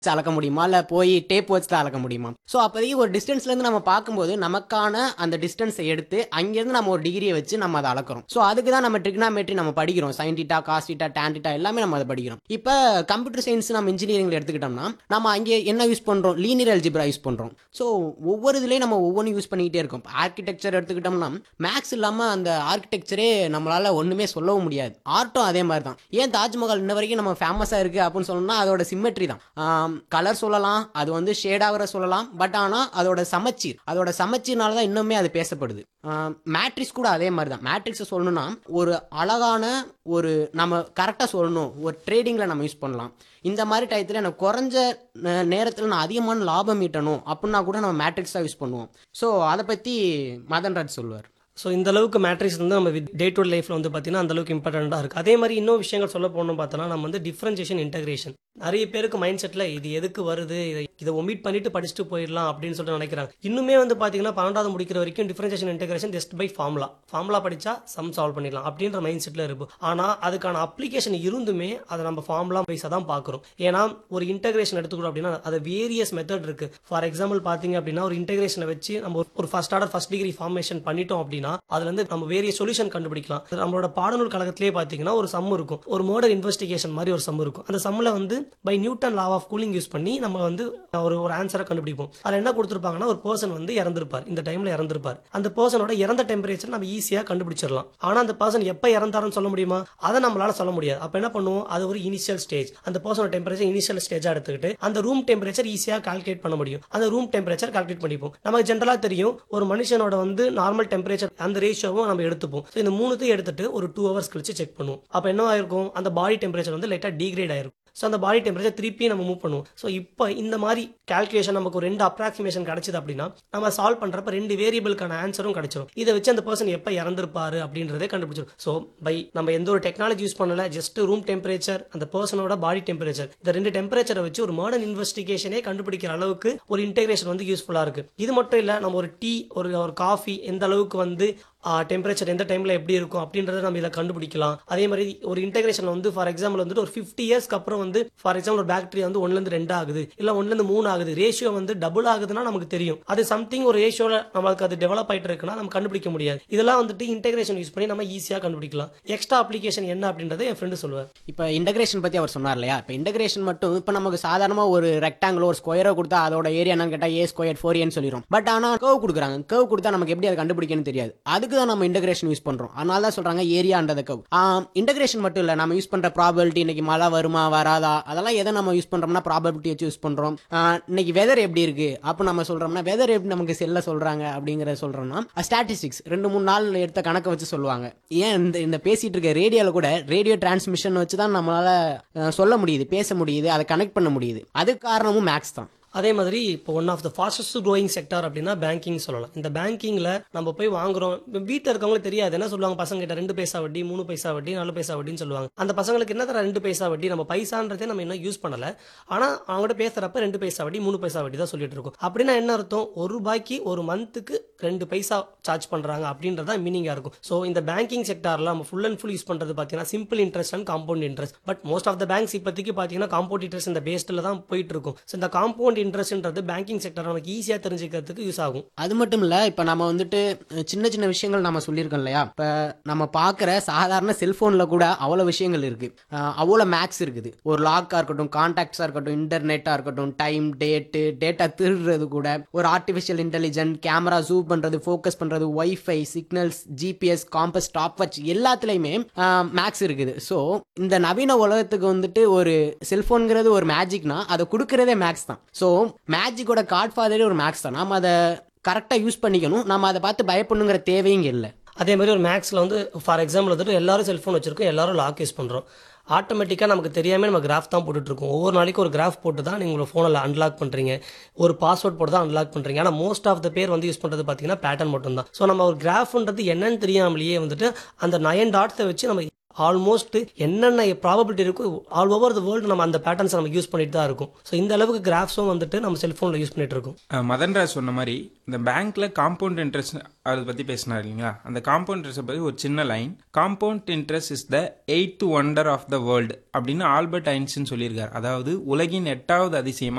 வச்சு அளக்க முடியுமா இல்லை போய் டேப் வச்சு தான் அளக்க முடியுமா ஸோ அப்போதைக்கு ஒரு டிஸ்டன்ஸ்லேருந்து நம்ம பார்க்கும்போது நமக்கான அந்த டிஸ்டன்ஸை எடுத்து அங்கேருந்து நம்ம ஒரு டிகிரியை வச்சு நம்ம அதை அளக்கிறோம் ஸோ அதுக்கு தான் நம்ம ட்ரிக்னாமெட்ரி நம்ம படிக்கிறோம் sine theta cos theta tan theta எல்லாமே நம்ம அதை படிக்கிறோம் இப்போ கம்ப்யூட்டர் சயின்ஸ் நம்ம இன்ஜினியரிங்கில் எடுத்துக்கிட்டோம்னா நம்ம அங்கே என்ன யூஸ் பண்ணுறோம் லீனியர் அல்ஜிப்ரா யூஸ் பண்ணுறோம் ஸோ ஒவ்வொரு இதுலேயும் நம்ம ஒவ்வொன்றும் யூஸ் பண்ணிக்கிட்டே இருக்கோம் ஆர்கிடெக்சர் எடுத்துக்கிட்டோம்னா மேக்ஸ் இல்லாமல் அந்த ஆர்கிடெக்சரே நம்மளால் ஒன்றுமே சொல்லவும் முடியாது ஆர்ட்டும் அதே மாதிரி தான் ஏன் தாஜ்மஹால் இன்ன வரைக்கும் நம்ம ஃபேமஸாக இருக்குது அப்படின்னு சொல்லணும்னா அதோட சிம்மெட்ரி தான் கலர் சொல்லலாம் அது வந்து ஷேடாகிற சொல்லலாம் பட் ஆனால் அதோட சமச்சீர் அதோட சமச்சீர்னால தான் இன்னுமே அது பேசப்படுது மேட்ரிக்ஸ் கூட அதே மாதிரி தான் மேட்ரிக்ஸை சொல்லணும்னா ஒரு அழகான ஒரு நம்ம கரெக்டாக சொல்லணும் ஒரு ட்ரேடிங்கில் நம்ம யூஸ் பண்ணலாம் இந்த மாதிரி டயத்தில் எனக்கு குறைஞ்ச நேரத்தில் நான் அதிகமான லாபம் ஈட்டணும் அப்படின்னா கூட நம்ம மேட்ரிக்ஸ் தான் யூஸ் பண்ணுவோம் ஸோ அதை பற்றி மதன்ராஜ் சொல்லுவார் ஸோ இந்த அளவுக்கு மேட்ரிக்ஸ் வந்து நம்ம டே டு லைஃப்பில் வந்து பார்த்தீங்கன்னா அந்த அளவுக்கு இம்பார்ட்டண்ட்டாக இருக்குது அதே மாதிரி இன்னும் விஷயங்கள் சொல்ல போகணும் பார்த்தோன்னா நம்ம வந்து டிஃப்ரென்சியேஷன் இன்டகிரேஷன் நிறைய பேருக்கு மைண்ட் செட்டில் இது எதுக்கு வருது இதை இதை ஒமிட் பண்ணிட்டு படிச்சுட்டு போயிடலாம் அப்படின்னு சொல்லிட்டு நினைக்கிறாங்க இன்னுமே வந்து பார்த்தீங்கன்னா பன்னெண்டாவது முடிக்கிற வரைக்கும் differentiation integration just by formula formula படிச்சா சம் சால்வ் பண்ணிடலாம் அப்படின்ற மைண்ட் செட்டில் இருக்கும் ஆனால் அதுக்கான அப்ளிகேஷன் இருந்துமே அதை நம்ம ஃபார்முலா வைஸாக தான் பார்க்குறோம் ஏன்னா ஒரு இன்டகிரேஷன் எடுத்துக்கிறோம் அப்படின்னா அது வேரியஸ் மெத்தட் இருக்கு ஃபார் எக்ஸாம்பிள் பார்த்தீங்க அப்படின்னா ஒரு இன்டகிரேஷனை வச்சு நம்ம ஒரு- ஒரு first order first degree formation பண்ணிட்டோம் அப்படின்னா அதுல இருந்து நம்ம வேரிய சொல்யூஷன் கண்டுபிடிக்கலாம் அது நம்மளோட பாடநூல் கழகத்திலே பார்த்தீங்கன்னா ஒரு சம் இருக்கும் ஒரு மோடர் இன்வெஸ்டிகேஷன் மாதிரி ஒரு சம் இருக்கும் அந்த சம்மில் வந்து by Newton law of cooling use பண்ணி நம்ம வந்து ஒரு ஒரு ஆன்சரை கண்டுபிடிப்போம் அதில் என்ன கொடுத்துருப்பாங்கன்னா ஒரு பர்சன் வந்து இறந்திருப்பார் இந்த டைம்ல இறந்திருப்பார் அந்த பர்சனோட இறந்த டெம்பரேச்சர் நம்ம ஈஸியாக கண்டுபிடிச்சிடலாம் ஆனால் அந்த பர்சன் எப்போ இறந்தாருன்னு சொல்ல முடியுமா அதை நம்மளால சொல்ல முடியாது அப்போ என்ன பண்ணுவோம் அது ஒரு இனிஷியல் ஸ்டேஜ் அந்த பர்சனோட டெம்பரேச்சர் இனிஷியல் ஸ்டேஜாக எடுத்துக்கிட்டு அந்த ரூம் டெம்பரேச்சர் ஈஸியாக கால்குலேட் பண்ண முடியும் அந்த ரூம் டெம்பரேச்சர் கால்குலேட் பண்ணிப்போம் நமக்கு ஜென்ரலாக தெரியும் ஒரு மனுஷனோட வந்து நார்மல் டெம்பரேச்சர் அந்த ரேஷியோவும் நம்ம எடுத்துப்போம் ஸோ இந்த மூணுத்தையும் எடுத்துட்டு ஒரு டூ ஹவர்ஸ் கழிச்சு செக் பண்ணுவோம் அப்போ என்ன ஆயிருக்கும் அந்த பாடி டெம்பரேச்சர் வந்து லைட்டாக டிகிரேட் ஆயிருக்கும் ஸோ அந்த பாடி டெம்பரேச்சர் திருப்பி நம்ம மூவ் பண்ணுவோம் ஸோ இப்போ இந்த மாதிரி கால்குலேஷன் நமக்கு ஒரு ரெண்டு அப்ராக்சிமேஷன் கிடைச்சது அப்படின்னா நம்ம சால்வ் பண்றப்ப ரெண்டு வேரியபிளுக்கான ஆன்சரும் கிடைச்சிரும் இதை வச்சு அந்த பர்சன் எப்போ இறந்திருப்பாரு அப்படின்றதே கண்டுபிடிச்சிரும் ஸோ பை நம்ம எந்த ஒரு டெக்னாலஜி யூஸ் பண்ணல ஜஸ்ட் ரூம் டெம்பரேச்சர் அந்த பர்சனோட பாடி டெம்பரேச்சர் இந்த ரெண்டு டெம்பரேச்சரை வச்சு ஒரு மாடர்ன் இன்வெஸ்டிகேஷனே கண்டுபிடிக்கிற அளவுக்கு ஒரு இன்டெகிரேஷன் வந்து யூஸ்ஃபுல்லாக இருக்கு இது மட்டும் இல்லை நம்ம ஒரு டீ ஒரு ஒரு காஃபி எந்த அளவுக்கு வந்து டெம்பரேச்சர் எந்த டைம்ல எப்படி இருக்கும் அப்படின்றத நம்ம இதில் கண்டுபிடிக்கலாம் அதே மாதிரி ஒரு இன்டெகிரேஷன் வந்து ஃபார் எக்ஸாம்பிள் வந்துட்டு ஒரு ஃபிஃப்டி இயர்ஸ்க்கு அப்புறம் வந்து ஃபார் எக்ஸாம்பிள் ஒரு பாக்டீரியா வந்து ஒன்லேருந்து ரெண்டு ஆகுது இல்லை ஒன்லேருந்து மூணு ஆகுது ரேஷியோ வந்து டபுள் ஆகுதுன்னா நமக்கு தெரியும் அது சம்திங் ஒரு ரேஷியோவில் நம்மளுக்கு அது டெவலப் ஆயிட்டு இருக்குன்னா நம்ம கண்டுபிடிக்க முடியாது இதெல்லாம் வந்துட்டு இன்டெகிரேஷன் யூஸ் பண்ணி நம்ம ஈஸியாக கண்டுபிடிக்கலாம் எக்ஸ்ட்ரா அப்ளிகேஷன் என்ன அப்படின்றத என் ஃப்ரெண்டு சொல்லுவார் இப்போ இன்டகிரேஷன் பற்றி அவர் சொன்னார் இல்லையா இப்போ இன்டகிரேஷன் மட்டும் இப்போ நமக்கு சாதாரணமாக ஒரு ரெக்டாங்கிள் ஒரு ஸ்கொயரோ கொடுத்தா அதோட ஏரியா என்னன்னு கேட்டால் ஏ ஸ்கொயர் ஃபோர் ஏன்னு சொல்லிடும் பட் ஆனால் கர்வ் கொடுக்குறாங்க கர்வ் கொடுத்தா நமக்கு எப்படி அதை கண்டுபிடிக்கணும்னு தெரியாது அதுக்கு தான் நம்ம இன்டகிரேஷன் யூஸ் பண்ணுறோம் அதனால தான் சொல்கிறாங்க ஏரியான்றத கர்வ் இன்டகிரேஷன் மட்டும் இல்லை நம்ம யூஸ் பண்ணுற ப்ராபபிலிட்டி இன்னைக்கு மழை வருமா வராதா அதெல்லாம் எதை நம்ம யூஸ் பண்ணுறோம்னா ப்ராபபிலிட்டி வச்சு யூஸ் பண்ணுறோம் இன்னைக்கு வெதர் எப்படி இருக்கு அப்போ நம்ம சொல்கிறோம்னா வெதர் எப்படி நமக்கு செல்ல சொல்கிறாங்க அப்படிங்கிறத சொல்கிறோம்னா ஸ்டாட்டிஸ்டிக்ஸ் ரெண்டு மூணு நாள் எடுத்த கணக்கை வச்சு சொல்லுவாங்க ஏன் இந்த இந்த பேசிட்டு இருக்க ரேடியோவில் கூட ரேடியோ டிரான்ஸ்மிஷன் வச்சு தான் நம்மளால அஹ், சொல்ல முடியுது பேச முடியுது அதை கனெக்ட் பண்ண முடியுது அதுக்கு காரணமும் மேக்ஸ் தான் அதே மாதிரி இப்போ one of the fastest growing sector அப்படின்னா பேங்கிங் சொல்லலாம் இந்த பேங்கிங்கில் நம்ம போய் வாங்குறோம் வீட்டில் இருக்கவங்களுக்கு தெரியாது என்ன சொல்லுவாங்க பசங்க கிட்ட ரெண்டு பைசா வட்டி மூணு பைசா வட்டி நாலு பைசா வட்டின்னு சொல்லுவாங்க அந்த பசங்களுக்கு என்ன தர ரெண்டு பைசா வட்டி நம்ம பைசான்றதே நம்ம இன்னும் யூஸ் பண்ணல ஆனால் அவங்ககிட்ட பேசுறப்ப ரெண்டு பைசா வட்டி மூணு பைசா வட்டி தான் சொல்லிட்டு இருக்கோம் அப்படின்னா என்ன அர்த்தம் ஒரு ரூபாய்க்கு ஒரு மந்த்துக்கு ரெண்டு பைசா சார்ஜ் பண்றாங்க அப்படின்றதா மீனிங்காக இருக்கும் ஸோ இந்த பேங்கிங் செக்டார்ல நம்ம ஃபுல் அண்ட் ஃபுல் யூஸ் பண்றது பார்த்தீங்கன்னா simple interest and compound interest but most of the banks இப்போதைக்கு பார்த்தீங்கன்னா காம்பவுண்ட் இன்ட்ரெஸ்ட் இந்த பேஸ்டில் தான் போயிட்டு இருக்கும் ஸோ இந்த காம்பவுண்ட் இன்ட்ரெஸ்ட்ன்றது பேங்கிங் செக்டர் நமக்கு ஈஸியாக தெரிஞ்சுக்கிறதுக்கு யூஸ் ஆகும் அது மட்டும் இல்ல இப்ப நம்ம வந்துட்டு அஹ், சின்ன சின்ன விஷயங்கள் நம்ம சொல்லியிருக்கோம் இல்லையா இப்ப நம்ம பார்க்குற சாதாரண செல்போன்ல கூட அவ்வளவு விஷயங்கள் இருக்கு அஹ், அவ்வளவு மேக்ஸ் இருக்குது ஒரு லாக்கா இருக்கட்டும் கான்டாக்ட்ஸா இருக்கட்டும் இன்டர்நெட்டா இருக்கட்டும் டைம் டேட்டு டேட்டா திருடுறது கூட ஒரு ஆர்டிஃபிஷியல் இன்டெலிஜென்ட் கேமரா ஜூம் பண்றது ஃபோக்கஸ் பண்றது wifi signals GPS compass stopwatch எல்லாத்துலயுமே மேக்ஸ் இருக்குது ஸோ இந்த நவீன உலகத்துக்கு வந்துட்டு ஒரு செல்போன்ங்கிறது ஒரு மேஜிக்னா அதை கொடுக்கறதே மேக்ஸ் தான் ஸோ மேஜிக்கோட காட் ஃபாதரே ஒரு மேக்ஸ் தான் நாம அதை கரெக்டாக யூஸ் பண்ணிக்கணும் நம்ம அதை பார்த்து பயப்படணுங்கிற தேவையும் இல்லை அதே மாதிரி ஒரு மேக்ஸில் வந்து ஃபார் எக்ஸாம்பிள் வந்துட்டு எல்லாரும் செல்ஃபோன் வச்சிருக்கோம் எல்லாரும் லாக் யூஸ் பண்ணுறோம் ஆட்டோமேட்டிக்காக நமக்கு தெரியாமல் நம்ம கிராஃப் தான் போட்டுட்டு இருக்கோம் ஒவ்வொரு நாளைக்கு ஒரு கிராஃப் போட்டு தான் நீங்கள் உங்களை ஃபோனில் அன்லாக் பண்ணுறீங்க ஒரு பாஸ்வேர்ட் போட்டு தான் அன்லாக் பண்ணுறீங்க ஆனால் மோஸ்ட் ஆஃப் த பேர் வந்து யூஸ் பண்ணுறது பார்த்தீங்கன்னா பேட்டர்ன் மட்டும் தான் ஸோ நம்ம ஒரு கிராஃப்ன்றது என்னன்னு தெரியாமலேயே வந்துட்டு அந்த நயன் டாட்ஸை வச்சு நம்ம ஆல்மோஸ்ட் என்னென்ன ப்ராபபிலிட்டி இருக்கோ ஆல் ஓவர் த வேர்ல்டு நம்ம அந்த பேட்டர்ன்ஸ் நம்ம யூஸ் பண்ணிட்டு தான் இருக்கும் ஸோ இந்த அளவுக்கு கிராஃப்ஸும் வந்துட்டு நம்ம செல்ஃபோனில் யூஸ் பண்ணிட்டு இருக்கோம் அஹ் மதன்ராஜ் சொன்ன மாதிரி இந்த பேங்க்ல காம்பவுண்ட் இன்ட்ரெஸ்ட் அதை பத்தி பேசினார் இல்லைங்களா அந்த காம்பவுண்ட் இன்ட்ரெஸ்ட் பத்தி ஒரு சின்ன line compound interest is the eighth wonder of the world அப்படின்னு ஆல்பர்ட் ஐன்ஸ்டின் சொல்லியிருக்காரு அதாவது உலகின் எட்டாவது அதிசயமா